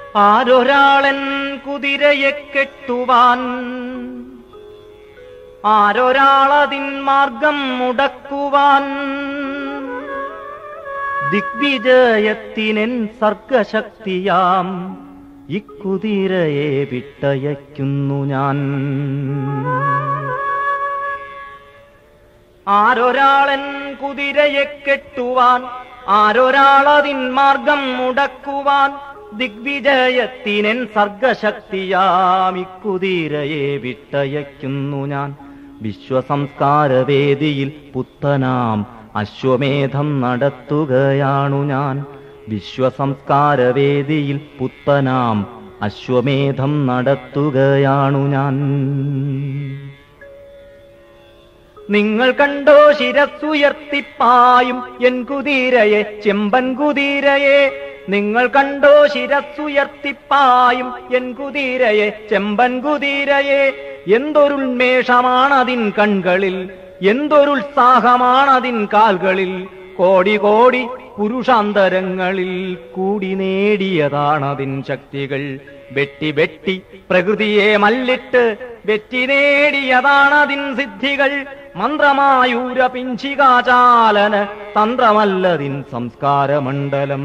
ആരൊരാളൻ കുതിരയെ കെട്ടുവാൻ ആരൊരാളതിൻ മാർഗം മുടക്കുവാൻ ദിഗ്വിജയത്തിനെൻ സർഗശക്തിയാം ഇക്കുതിരയെ വിട്ടയക്കുന്നു ഞാൻ ആരൊരാളൻ കുതിരയെ കെട്ടുവാൻ ആരൊരാളതിൻ മാർഗം മുടക്കുവാൻ ദിഗ്വിജയത്തിനെൻ സർഗശക്തിയാം ഇക്കുതിരയെ വിട്ടയക്കുന്നു ഞാൻ വിശ്വസംസ്കാരവേദിയിൽ പുത്തനാം അശ്വമേധം നടത്തുകയാണു ഞാൻ വിശ്വസംസ്കാരവേദിയിൽ പുത്തനാം അശ്വമേധം നടത്തുകയാണു ഞാൻ നിങ്ങൾ കണ്ടോ ശിരസ്സുയർത്തിപ്പായും എൻ കുതിരയെ ചെമ്പൻ കുതിരയെ നിങ്ങൾ കണ്ടോ ശിരസ്സുയർത്തിപ്പായും എൻ കുതിരയെ ചെമ്പൻ കുതിരയെ എന്തൊരുന്മേഷമാണതിൻ കൺകളിൽ എന്തൊരുത്സാഹമാണതിൻ കാൽകളിൽ കോടി കോടി പുരുഷാന്തരങ്ങളിൽ കൂടി നേടിയതാണതിൻ ശക്തികൾ വെട്ടി വെട്ടി പ്രകൃതിയെ മല്ലിട്ട് വെറ്റി നേടിയതാണതിൻ സിദ്ധികൾ മന്ത്രമായൂര പിഞ്ചികാചാലന തന്ത്രമല്ലതിൻ സംസ്കാരമണ്ഡലം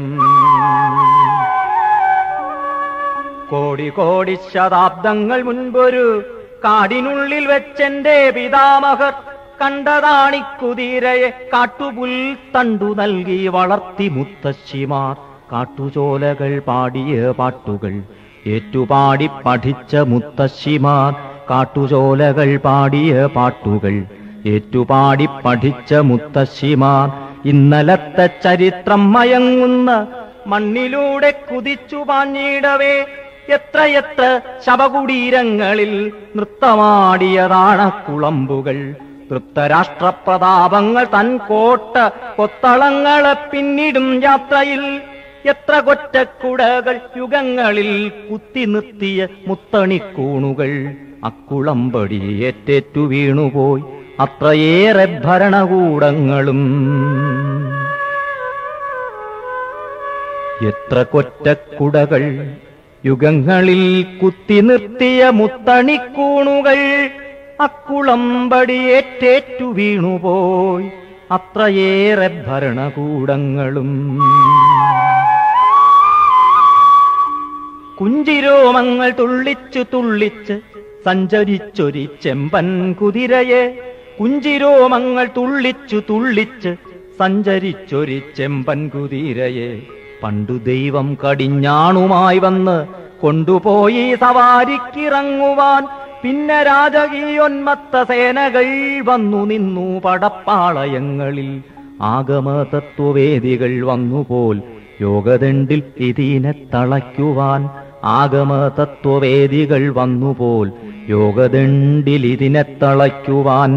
കോടി കോടി ശതാബ്ദങ്ങൾ മുൻപൊരു കാടിനുള്ളിൽ വെച്ചെന്റെ പിതാമഹർ കണ്ടതാണിക്കുതിരയെ കാട്ടുപുൽ തണ്ടു നൽകി വളർത്തി മുത്തശ്ശിമാർ കാട്ടുചോലകൾ പാടിയ പാട്ടുകൾ ഏറ്റുപാടി പഠിച്ച മുത്തശ്ശിമാർ കാട്ടുചോലകൾ പാടിയ പാട്ടുകൾ ഏറ്റുപാടി പഠിച്ച മുത്തശ്ശിമാർ ഇന്നലത്തെ ചരിത്രം മയങ്ങുന്ന മണ്ണിലൂടെ കുതിച്ചു പാഞ്ഞിടവേ എത്രയെത്ര ശവകുടീരങ്ങളിൽ നൃത്തമാടിയതാണ് കുളമ്പുകൾ തൃപ്തരാഷ്ട്രപ്രതാപങ്ങൾ തൻ കോട്ട കൊത്തളങ്ങളെ പിന്നിടും യാത്രയിൽ എത്ര കൊറ്റക്കുടകൾ യുഗങ്ങളിൽ കുത്തി നിർത്തിയ മുത്തണിക്കൂണുകൾ അക്കുളമ്പടി ഏറ്റേറ്റു വീണുപോയി അത്രയേറെ ഭരണകൂടങ്ങളും എത്ര കൊറ്റക്കുടകൾ യുഗങ്ങളിൽ കുത്തി നിർത്തിയ മുത്തണിക്കൂണുകൾ അക്കുളമ്പടി ഏറ്റേറ്റു വീണുപോയി അത്രയേറെ ഭരണകൂടങ്ങളും കുഞ്ചിരോമങ്ങൾ തുള്ളിച്ചു തുള്ളിച്ച് സഞ്ചരിച്ചൊരി ചെമ്പൻ കുതിരയെ കുഞ്ചിരോമങ്ങൾ തുള്ളിച്ചു തുള്ളിച്ച് സഞ്ചരിച്ചൊരി ചെമ്പൻ കുതിരയെ പണ്ടു ദൈവം കടിഞ്ഞാണുമായി വന്ന് കൊണ്ടുപോയി സവാരിക്കിറങ്ങുവാൻ പിന്നെ രാജകീയോന്മത്ത സേനകൾ വന്നു നിന്നു പടപ്പാളയങ്ങളിൽ ആഗമതത്വവേദികൾ വന്നുപോൽ യോഗദണ്ഡിൽ ഇതിനെ തളയ്ക്കുവാൻ ആഗമതത്വവേദികൾ വന്നുപോൽ യോഗദണ്ഡിൽ ഇതിനെ തളയ്ക്കുവാൻ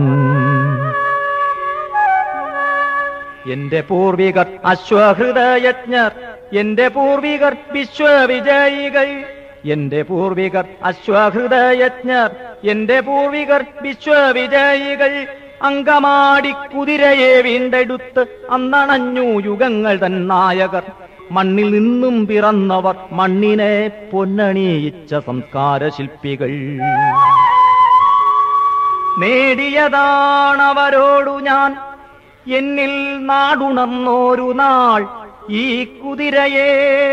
എന്റെ പൂർവികർ അശ്വഹൃദയജ്ഞർ എന്റെ പൂർവികർ വിശ്വവിജയികൾ എന്റെ പൂർവികർ അശ്വഹൃദയജ്ഞർ എന്റെ പൂർവികർ വിശ്വവിജയികൾ അങ്കമാടി കുതിരയെ വീണ്ടെടുത്ത് അന്നണഞ്ഞു യുഗങ്ങൾ തൻ നായകർ മണ്ണിൽ നിന്നും പിറന്നവർ മണ്ണിനെ പൊന്നണിയിച്ച സംസ്കാര ശില്പികൾ നേടിയതാണവരോടു ഞാൻ എന്നിൽ നാടുണർന്നോരു നാൾ ഈ കുതിരയെ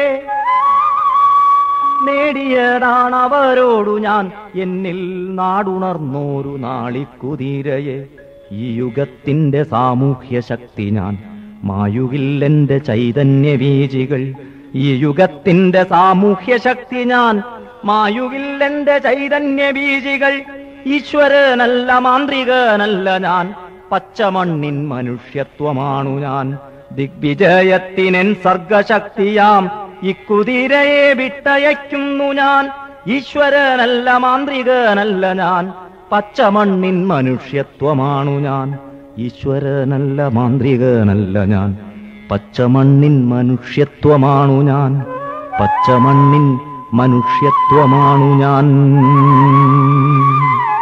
നേടിയതാണവരോടു ഞാൻ എന്നിൽ നാടുണർന്നോരു നാളി കുതിരയെ ഈ യുഗത്തിന്റെ സാമൂഹ്യ ശക്തി ഞാൻ മായുകില്ലെന്റെ ചൈതന്യ വീജികൾ ഈ യുഗത്തിന്റെ സാമൂഹ്യ ശക്തി ഞാൻ മായുകില്ലെന്റെ ചൈതന്യ ബീജികൾ ഈശ്വരനല്ല മാന്ത്രികനല്ല ഞാൻ പച്ചമണ്ണിൻ മനുഷ്യത്വമാണു ഞാൻ ദിഗ്വിജയത്തിനെൻ സർഗശക്തിയാം ഇക്കുതിരയെ വിട്ടയക്കുന്നു ഞാൻ ഈശ്വരനല്ല മാന്ത്രികനല്ല ഞാൻ പച്ചമണ്ണിൻ മനുഷ്യത്വമാണു ഞാൻ ഈശ്വരനല്ല മാന്ത്രികനല്ല ഞാൻ പച്ചമണ്ണിൻ മനുഷ്യത്വമാണു ഞാൻ പച്ചമണ്ണിൻ മനുഷ്യത്വമാണു ഞാൻ